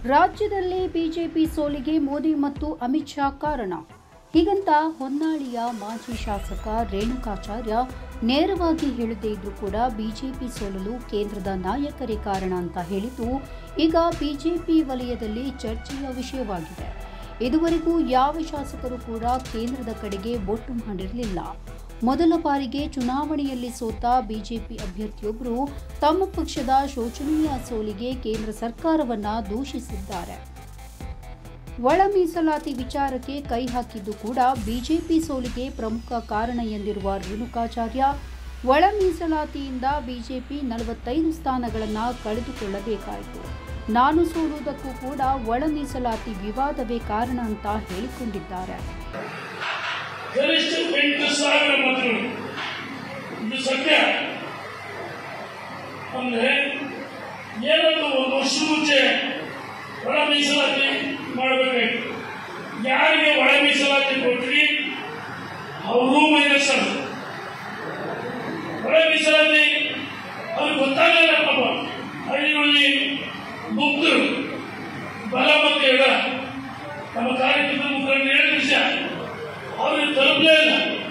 ರಾಜ್ಯದಲ್ಲಿ ಬಿಜೆಪಿ ಸೋಲಿಗೆ ಮೋದಿ ಮತ್ತು ಅಮಿತ್ ಶಾ ಕಾರಣ ಹೀಗಂತ ಹೊನ್ನಾಳಿಯ ಮಾಜಿ ಶಾಸಕ ರೇಣುಕಾಚಾರ್ಯ ನೇರವಾಗಿ ಹೇಳದೇ ಇದ್ರೂ ಕೂಡ ಬಿಜೆಪಿ ಸೋಲಲು ಕೇಂದ್ರದ ನಾಯಕರೇ ಕಾರಣ ಅಂತ ಹೇಳಿದ್ದು ಈಗ ಬಿಜೆಪಿ ವಲಯದಲ್ಲಿ ಚರ್ಚೆಯ ವಿಷಯವಾಗಿದೆ ಇದುವರೆಗೂ ಯಾವ ಶಾಸಕರು ಕೂಡ ಕೇಂದ್ರದ ಕಡೆಗೆ ಬೊಟ್ಟು ಮಾಡಿರಲಿಲ್ಲ ಮೊದಲ ಬಾರಿಗೆ ಚುನಾವಣೆಯಲ್ಲಿ ಸೋತ ಬಿಜೆಪಿ ಅಭ್ಯರ್ಥಿಯೊಬ್ಬರು ತಮ್ಮ ಪಕ್ಷದ ಶೋಚನೀಯ ಸೋಲಿಗೆ ಕೇಂದ್ರ ಸರ್ಕಾರವನ್ನ ದೂಷಿಸಿದ್ದಾರೆ ಒಳ ಮೀಸಲಾತಿ ವಿಚಾರಕ್ಕೆ ಕೈ ಹಾಕಿದ್ದು ಕೂಡ ಬಿಜೆಪಿ ಸೋಲಿಗೆ ಪ್ರಮುಖ ಕಾರಣ ಎಂದಿರುವ ರೇಣುಕಾಚಾರ್ಯ ಒಳ ಮೀಸಲಾತಿಯಿಂದ ಬಿಜೆಪಿ ನಲವತ್ತೈದು ಸ್ಥಾನಗಳನ್ನು ಕಳೆದುಕೊಳ್ಳಬೇಕಾಯಿತು ನಾನು ಸೋಲುವುದಕ್ಕೂ ಕೂಡ ಒಳ ಮೀಸಲಾತಿ ವಿವಾದವೇ ಕಾರಣ ಅಂತ ಹೇಳಿಕೊಂಡಿದ್ದಾರೆ ಗರಿಷ್ಠ ಎಂಟು ಸಾವಿರ ಮತಗಳು ಇದು ಸತ್ಯ ಅಂದ್ರೆ ಏನಾದ್ರು ಒಂದು ವರ್ಷ ಮುಂಚೆ ಒಳ ಮೀಸಲಾತಿ ಮಾಡಬೇಕಾಯ್ತು ಯಾರಿಗೆ ಒಳ ಮೀಸಲಾತಿ ಕೊಟ್ರಿ ಅವರು ಮೈನಸ್ ಅದು ಒಳ ಮೀಸಲಾತಿ ಅವ್ರಿಗೆ ಗೊತ್ತಾಗಲ್ಲ ಪಾಪ ಹಳ್ಳಿಗಳಲ್ಲಿ ಮುಗ್ಧರು ಬಲ ಮತ್ತು ಎಡ ನಮ್ಮ ಕಾರ್ಯಕ್ರಮದ ಮುಖಂಡ ಎರಡು ವಿಷಯ ಅವ್ರಿಗೆ ತಲುಪಲೇ ಇಲ್ಲ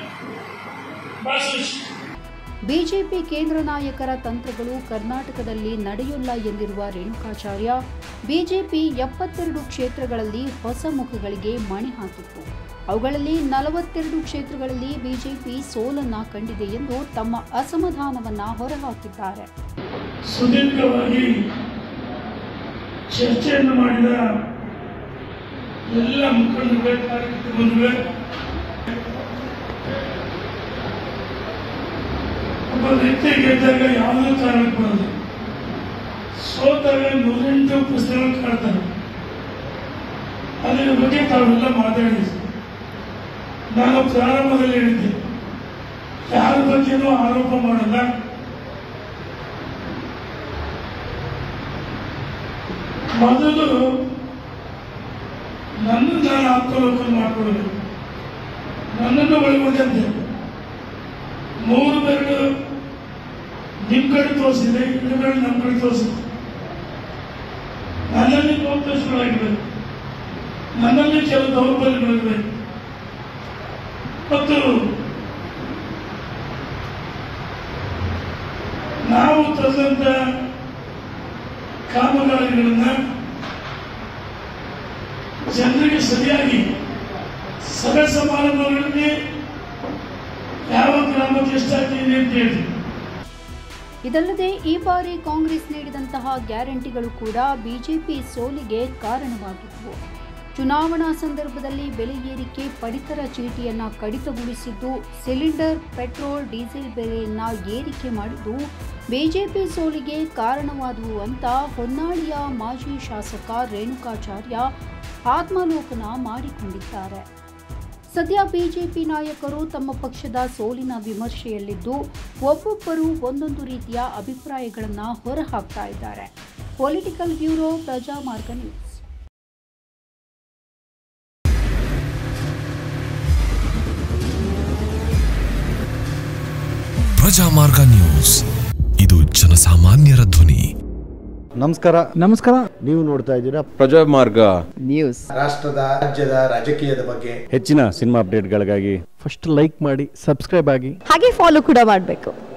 ಭಾಷೆ ಬಿಜೆಪಿ ಕೇಂದ್ರ ನಾಯಕರ ತಂತ್ರಗಳು ಕರ್ನಾಟಕದಲ್ಲಿ ನಡೆಯೋಲ್ಲ ಎಂದಿರುವ ರೇಣುಕಾಚಾರ್ಯ ಬಿಜೆಪಿ ಎಪ್ಪತ್ತೆರಡು ಕ್ಷೇತ್ರಗಳಲ್ಲಿ ಹೊಸ ಮುಖಗಳಿಗೆ ಮಣೆ ಹಾಕಿತ್ತು ಅವುಗಳಲ್ಲಿ ನಲವತ್ತೆರಡು ಕ್ಷೇತ್ರಗಳಲ್ಲಿ ಬಿಜೆಪಿ ಸೋಲನ್ನ ಕಂಡಿದೆ ಎಂದು ತಮ್ಮ ಅಸಮಾಧಾನವನ್ನ ಹೊರಹಾಕಿದ್ದಾರೆ ಸುದೀರ್ಘವಾಗಿ ಚರ್ಚೆಯನ್ನು ಮಾಡಿದ ಎಲ್ಲ ಮುಖಂಡರುಗಳೇ ಕಾರ್ಯಕ್ರಮಗಳೇ ಒಬ್ಬ ವ್ಯಕ್ತಿ ಗೆದ್ದಾಗ ಯಾವುದೋ ಕಾರಣಕ್ಕೆ ಬರೋದು ಸೋತಾಗ ನೂರೆಂಟು ಪ್ರಶ್ನೆಗಳು ಕಾಡ್ತಾರೆ ಅದರ ಬಗ್ಗೆ ತಾವೆಲ್ಲ ಮಾತಾಡಿದ್ವಿ ನಾನು ಪ್ರಾರಂಭದಲ್ಲಿ ಹೇಳಿದ್ದೆ ಯಾರ ಬಗ್ಗೆನೂ ಆರೋಪ ಮಾಡಲ್ಲ ಮೊದಲು ನನ್ನನ್ನು ನಾನು ಆತ್ಮಲೋಕನ ಮಾಡ್ಕೊಳ್ಬೇಕು ನನ್ನನ್ನು ಒಳಗೊಂಡಂತೆ ಮೂರು ಬೆರಳು ನಿಮ್ ಕಡೆ ತೋರಿಸಿದೆ ಎರಡು ಬೆರಳು ನಮ್ಮ ಕಡೆ ತೋರಿಸಿದೆ ನನ್ನಲ್ಲಿ ಲೋಕದೋಷಗಳಾಗಿರಬೇಕು ನನ್ನಲ್ಲಿ ಕೆಲವು ದೌರ್ಬಲ್ಯಗಳಿರಬೇಕು ಮತ್ತು ನಾವು ತಂದಂತ ಕಾಮಗಾರಿಗಳನ್ನ ಜನರಿಗೆ ಸರಿಯಾಗಿ ಸಭೆ ಸಮಾರಂಭಗಳಲ್ಲಿ ಯಾವ ಗ್ರಾಮಕ್ಕೆ ಎಷ್ಟಾಗ್ತಿದೆ ಅಂತ ಹೇಳಿ ಇದಲ್ಲದೆ ಈ ಬಾರಿ ಕಾಂಗ್ರೆಸ್ ನೀಡಿದಂತಹ ಗ್ಯಾರಂಟಿಗಳು ಕೂಡ ಬಿಜೆಪಿ ಸೋಲಿಗೆ ಕಾರಣವಾಗಿದ್ದವು ಚುನಾವಣಾ ಸಂದರ್ಭದಲ್ಲಿ ಬೆಲೆ ಏರಿಕೆ ಪಡಿತರ ಚೀಟಿಯನ್ನ ಕಡಿತಗೊಳಿಸಿದ್ದು ಸಿಲಿಂಡರ್ ಪೆಟ್ರೋಲ್ ಡೀಸೆಲ್ ಬೆಲೆಯನ್ನ ಏರಿಕೆ ಮಾಡಿದ್ದು ಬಿಜೆಪಿ ಸೋಲಿಗೆ ಕಾರಣವಾದವು ಅಂತ ಹೊನ್ನಾಳಿಯ ಮಾಜಿ ಶಾಸಕ ರೇಣುಕಾಚಾರ್ಯ ಆತ್ಮಾಲೋಕನ ಮಾಡಿಕೊಂಡಿದ್ದಾರೆ ಸದ್ಯ ಬಿಜೆಪಿ ನಾಯಕರು ತಮ್ಮ ಪಕ್ಷದ ಸೋಲಿನ ವಿಮರ್ಶೆಯಲ್ಲಿದ್ದು ಒಬ್ಬೊಬ್ಬರು ಒಂದೊಂದು ರೀತಿಯ ಅಭಿಪ್ರಾಯಗಳನ್ನು ಹೊರಹಾಕ್ತಾ ಇದ್ದಾರೆ political bureau Prajamarga news Prajamarga news ಇದು ಜನಸಾಮಾನ್ಯರ ಧ್ವನಿ ನಮಸ್ಕಾರ ನಮಸ್ಕಾರ ನೀವು ನೋಡ್ತಾ ಇದ್ದೀರಾ ಪ್ರಜಾಮಾರ್ಗ ನ್ಯೂಸ್ ರಾಷ್ಟ್ರದ ರಾಜ್ಯದ ರಾಜಕೀಯದ ಬಗ್ಗೆ ಹೆಚ್ಚಿನ ಸಿನಿಮಾ ಅಪ್ಡೇಟ್ಗಳಿಗಾಗಿ ಫಸ್ಟ್ ಲೈಕ್ ಮಾಡಿ ಸಬ್ಸ್ಕ್ರೈಬ್ ಆಗಿ ಹಾಗೆ ಫಾಲೋ ಕೂಡ ಮಾಡಬೇಕು